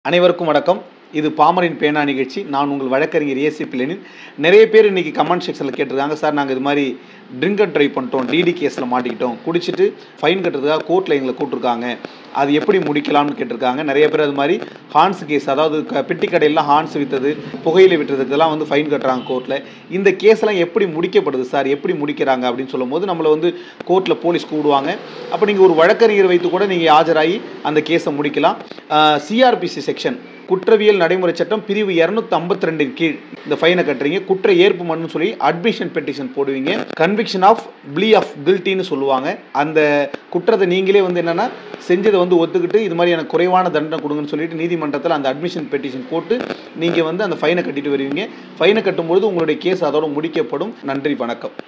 அனைவருக்கும் வணக்கம் இது பாமரின் பேனா நிகழ்ச்சி நான் உங்கள் வழக்கறிஞர் ஏசி பிள்ளைனின் நிறைய பேர் இன்றைக்கி கமெண்ட் செக்ஷனில் கேட்டிருக்காங்க சார் நாங்கள் இது மாதிரி ட்ரிங்க் அண்ட் ட்ரைவ் பண்ணிட்டோம் டிடி கேஸில் மாட்டிக்கிட்டோம் குடிச்சிட்டு ஃபைன் கட்டுறதுக்காக கோர்ட்டில் எங்களை கூப்பிட்ருக்காங்க அது எப்படி முடிக்கலாம்னு கேட்டிருக்காங்க நிறைய பேர் அது மாதிரி ஹான்ஸ் கேஸ் அதாவது க பெட்டி கடையிலாம் ஹான்ஸ் விற்றது புகையிலை விட்டுறதுக்கெல்லாம் வந்து ஃபைன் கட்டுறாங்க கோர்ட்டில் இந்த கேஸ்லாம் எப்படி முடிக்கப்படுது சார் எப்படி முடிக்கிறாங்க அப்படின்னு சொல்லும்போது நம்மளை வந்து கோர்ட்டில் போலீஸ் கூடுவாங்க அப்போ நீங்கள் ஒரு வழக்கறிஞர் வைத்து கூட நீங்கள் ஆஜராகி அந்த கேஸை முடிக்கலாம் சிஆர்பிசி செக்ஷன் குற்றவியல் நடைமுறை சட்டம் பிரிவு இரநூத்தி ஐம்பத்தி ரெண்டின் கீழ் இந்த ஃபைனை கட்டுறீங்க குற்ற ஏற்பு மனு சொல்லி அட்மிஷன் பெட்டிஷன் போடுவீங்க கன்விக்ஷன் ஆஃப் ப்ளீ ஆஃப் கில்ட்டின்னு சொல்லுவாங்க அந்த குற்றத்தை நீங்களே வந்து என்னென்னா செஞ்சதை வந்து ஒத்துக்கிட்டு இது மாதிரி எனக்கு குறைவான தண்டனை கொடுங்கன்னு சொல்லிட்டு நீதிமன்றத்தில் அந்த அட்மிஷன் பெட்டிஷன் போட்டு நீங்கள் வந்து அந்த ஃபைனை கட்டிட்டு வருவீங்க ஃபைனை கட்டும்பொழுது உங்களுடைய கேஸ் அதோட முடிக்கப்படும் நன்றி வணக்கம்